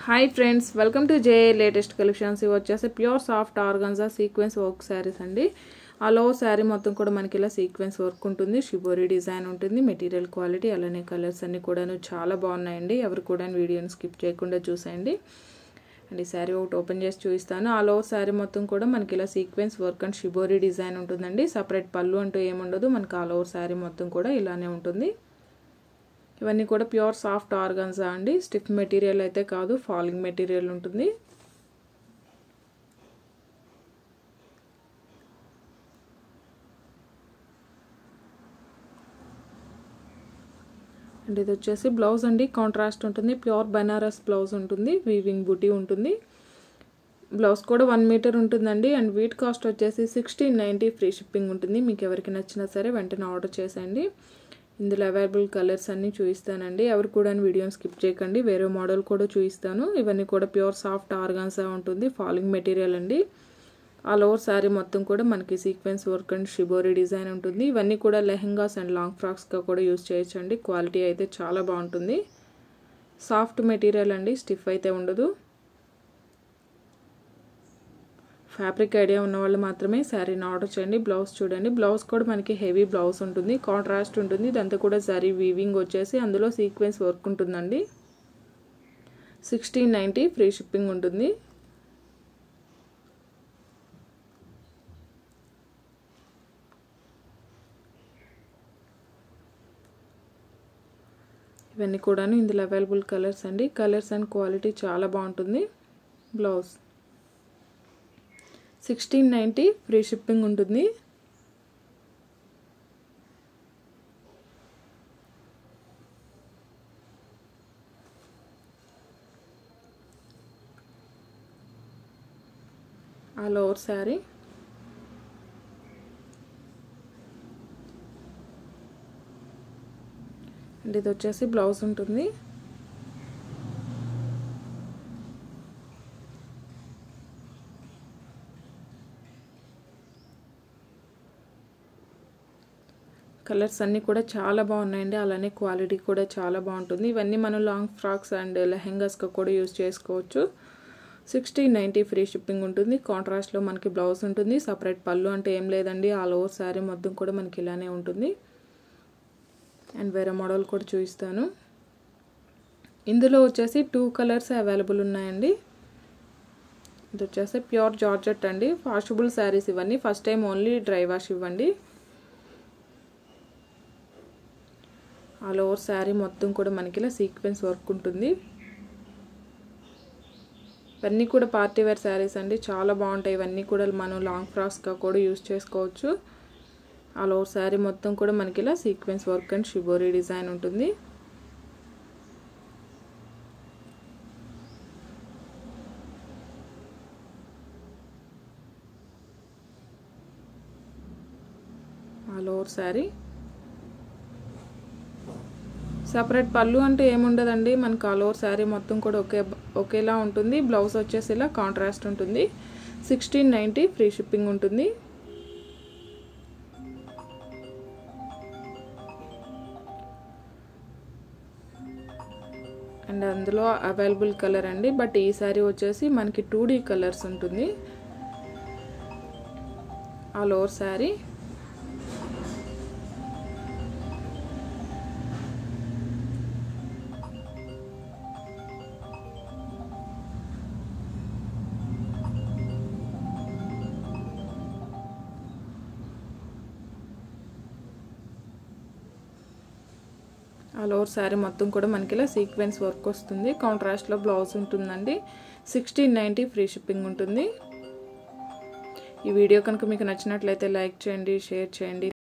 hi friends welcome to J latest collections ఇవి వచ్చేసి pure soft organza sequence work saris అండి all over sari మొత్తం కూడా మనకి ఇలా సీక్వెన్స్ వర్క్ ఉంటుంది షిబోరీ డిజైన్ ఉంటుంది మెటీరియల్ క్వాలిటీ అలానే కలర్స్ అన్నీ కూడాను చాలా బాగున్నాయండి ఎవరు కూడా వీడియోని స్కిప్ చేయకుండా చూసేయండి అండ్ ఈ శారీ ఒకటి ఓపెన్ చేసి చూపిస్తాను ఆల్ ఓవర్ శారీ మొత్తం కూడా మనకి ఇలా sequence work and shibori design ఉంటుందండి సపరేట్ పళ్ళు అంటూ ఏముండదు మనకి ఆల్ ఓవర్ శారీ మొత్తం కూడా ఇలానే ఉంటుంది ఇవన్నీ కూడా ప్యూర్ సాఫ్ట్ ఆర్గన్సా అండి స్టిఫ్ మెటీరియల్ అయితే కాదు ఫాలింగ్ మెటీరియల్ ఉంటుంది అండ్ ఇది వచ్చేసి బ్లౌజ్ అండి కాంట్రాస్ట్ ఉంటుంది ప్యూర్ బనారస్ బ్లౌజ్ ఉంటుంది వీవింగ్ బుటీ ఉంటుంది బ్లౌజ్ కూడా వన్ మీటర్ ఉంటుందండి అండ్ వీట్ కాస్ట్ వచ్చేసి సిక్స్టీన్ నైంటీ ఫ్రీ షిప్పింగ్ ఉంటుంది మీకు ఎవరికి నచ్చినా సరే వెంటనే ఆర్డర్ చేసేయండి ఇందులో అవైలబుల్ కలర్స్ అన్నీ చూపిస్తానండి ఎవరు కూడా వీడియోని స్కిప్ చేయకండి వేరే మోడల్ కూడా చూపిస్తాను ఇవన్నీ కూడా ప్యూర్ సాఫ్ట్ ఆర్గాన్సా ఉంటుంది ఫాలింగ్ మెటీరియల్ అండి ఆల్ ఓవర్ శారీ మొత్తం కూడా మనకి sequence work and shibori design ఉంటుంది ఇవన్నీ కూడా లెహంగాస్ అండ్ లాంగ్ ఫ్రాక్స్గా కూడా యూజ్ చేయొచ్చండి క్వాలిటీ అయితే చాలా బాగుంటుంది సాఫ్ట్ మెటీరియల్ అండి స్టిఫ్ అయితే ఉండదు ఫ్యాబ్రిక్ ఐడియా ఉన్న వాళ్ళు మాత్రమే శారీని ఆర్డర్ చేయండి బ్లౌజ్ చూడండి బ్లౌజ్ కూడా మనకి హెవీ బ్లౌజ్ ఉంటుంది కాంట్రాస్ట్ ఉంటుంది ఇదంతా కూడా శారీ వీవింగ్ వచ్చేసి అందులో సీక్వెన్స్ వర్క్ ఉంటుందండి సిక్స్టీన్ నైంటీ ఫ్రీ షిప్పింగ్ ఉంటుంది ఇవన్నీ కూడాను ఇందులో అవైలబుల్ కలర్స్ అండి కలర్స్ అండ్ క్వాలిటీ చాలా బాగుంటుంది blouse sixteen ninety free shipping ఉంటుంది ఆల్ ఓవర్ శారీ అండ్ ఇది వచ్చేసి బ్లౌజ్ ఉంటుంది కలర్స్ అన్నీ కూడా చాలా బాగున్నాయండి అలానే క్వాలిటీ కూడా చాలా బాగుంటుంది ఇవన్నీ మనం లాంగ్ ఫ్రాక్స్ అండ్ లెహెంగాస్గా కూడా యూజ్ చేసుకోవచ్చు సిక్స్టీన్ నైంటీ ఫ్రీ షిప్పింగ్ ఉంటుంది కాంట్రాస్ట్లో మనకి బ్లౌజ్ ఉంటుంది సపరేట్ పళ్ళు అంటే ఏం లేదండి ఆల్ ఓవర్ శారీ మొత్తం కూడా మనకి ఇలానే ఉంటుంది అండ్ వేరే మోడల్ కూడా చూపిస్తాను ఇందులో వచ్చేసి టూ కలర్స్ అవైలబుల్ ఉన్నాయండి ఇది వచ్చేసి ప్యూర్ జార్జెట్ అండి వాషబుల్ శారీస్ ఇవన్నీ first time only dry wash ఇవ్వండి ఆల్ ఓవర్ శారీ మొత్తం కూడా మనకి ఇలా సీక్వెన్స్ వర్క్ ఉంటుంది ఇవన్నీ కూడా పార్టీ వేర్ శారీస్ అండి చాలా బాగుంటాయి ఇవన్నీ కూడా మనం లాంగ్ ఫ్రాక్స్గా కూడా యూజ్ చేసుకోవచ్చు ఆల్ ఓవర్ శారీ మొత్తం కూడా మనకి ఇలా sequence work and shibori design ఉంటుంది ఆల్ ఓవర్ శారీ సపరేట్ పళ్ళు అంటే ఏముండదండి మనకు ఆల్ ఓవర్ శారీ మొత్తం కూడా ఒకే ఒకేలా ఉంటుంది బ్లౌజ్ వచ్చేసి ఇలా కాంట్రాస్ట్ ఉంటుంది సిక్స్టీన్ నైంటీ ఫ్రీ షిప్పింగ్ ఉంటుంది అండ్ అందులో అవైలబుల్ కలర్ అండి బట్ ఈ శారీ వచ్చేసి మనకి టూ డీ కలర్స్ ఉంటుంది all over sari all over sari మొత్తం కూడా మనకి ఇలా సీక్వెన్స్ వర్క్ వస్తుంది కాంట్రాస్ట్లో బ్లౌజ్ ఉంటుందండి సిక్స్టీన్ నైంటీ ఫ్రీ షిప్పింగ్ ఉంటుంది ఈ వీడియో కనుక మీకు నచ్చినట్లయితే లైక్ చేయండి షేర్ చేయండి